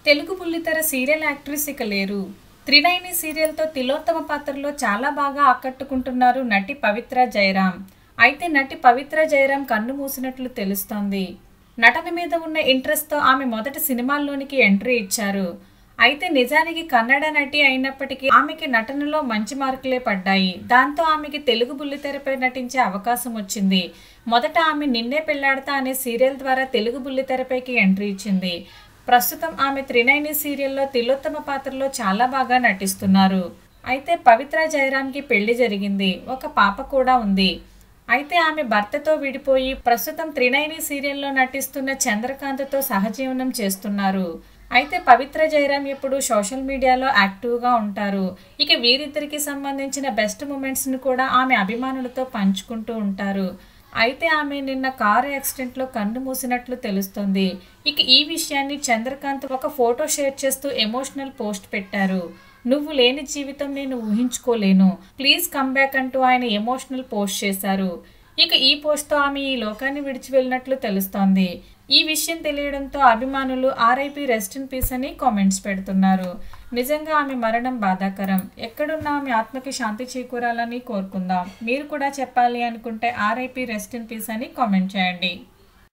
తెలుగు బుల్లితెర serial actress ఇక లేరు త్రినయని సీరియల్తో తిలోత్తమ పాత్రలో చాలా బాగా ఆకట్టుకుంటున్నారు నటి పవిత్ర జయరాం అయితే నటి పవిత్ర జయరాం కన్ను మూసినట్లు తెలుస్తోంది నటన మీద ఉన్న ఇంట్రెస్ట్తో ఆమె మొదటి సినిమాల్లోనికి ఎంట్రీ ఇచ్చారు అయితే నిజానికి కన్నడ నటి అయినప్పటికీ ఆమెకి నటనలో మంచి మార్కులే పడ్డాయి దాంతో ఆమెకి తెలుగు బుల్లితెరపై నటించే అవకాశం వచ్చింది మొదట ఆమె నిన్నే పెళ్లాడతా అనే సీరియల్ ద్వారా తెలుగు బుల్లితెరపైకి ఎంట్రీ ఇచ్చింది ప్రస్తుతం ఆమె త్రినైని సీరియల్లో తిలోత్తమ పాత్రలో చాలా బాగా నటిస్తున్నారు అయితే పవిత్ర జయరాంకి పెళ్లి జరిగింది ఒక పాప కూడా ఉంది అయితే ఆమె భర్తతో విడిపోయి ప్రస్తుతం త్రినైని సీరియల్లో నటిస్తున్న చంద్రకాంత్తో సహజీవనం చేస్తున్నారు అయితే పవిత్ర జయరాం ఇప్పుడు సోషల్ మీడియాలో యాక్టివ్గా ఉంటారు ఇక వీరిద్దరికి సంబంధించిన బెస్ట్ మూమెంట్స్ని కూడా ఆమె అభిమానులతో పంచుకుంటూ ఉంటారు అయితే ఆమె నిన్న కారు యాక్సిడెంట్లో కన్ను మూసినట్లు తెలుస్తుంది ఇక ఈ విషయాన్ని చంద్రకాంత్ ఒక ఫోటో షేర్ చేస్తూ ఎమోషనల్ పోస్ట్ పెట్టారు నువ్వు లేని జీవితం నేను ఊహించుకోలేను ప్లీజ్ కమ్ బ్యాక్ అంటూ ఆయన ఎమోషనల్ పోస్ట్ చేశారు ఇక ఈ పోస్ట్తో ఆమె ఈ లోకాన్ని విడిచి వెళ్ళినట్లు తెలుస్తోంది ఈ విషయం తెలియడంతో అభిమానులు ఆర్ఐపి రెస్ట్ ఇన్ పీస్ అని కామెంట్స్ పెడుతున్నారు నిజంగా ఆమె మరణం బాధాకరం ఎక్కడున్నా ఆమె ఆత్మకి శాంతి చేకూరాలని కోరుకుందాం మీరు కూడా చెప్పాలి అనుకుంటే ఆర్ఐపి రెస్ట్ ఇన్ పీస్ అని కామెంట్ చేయండి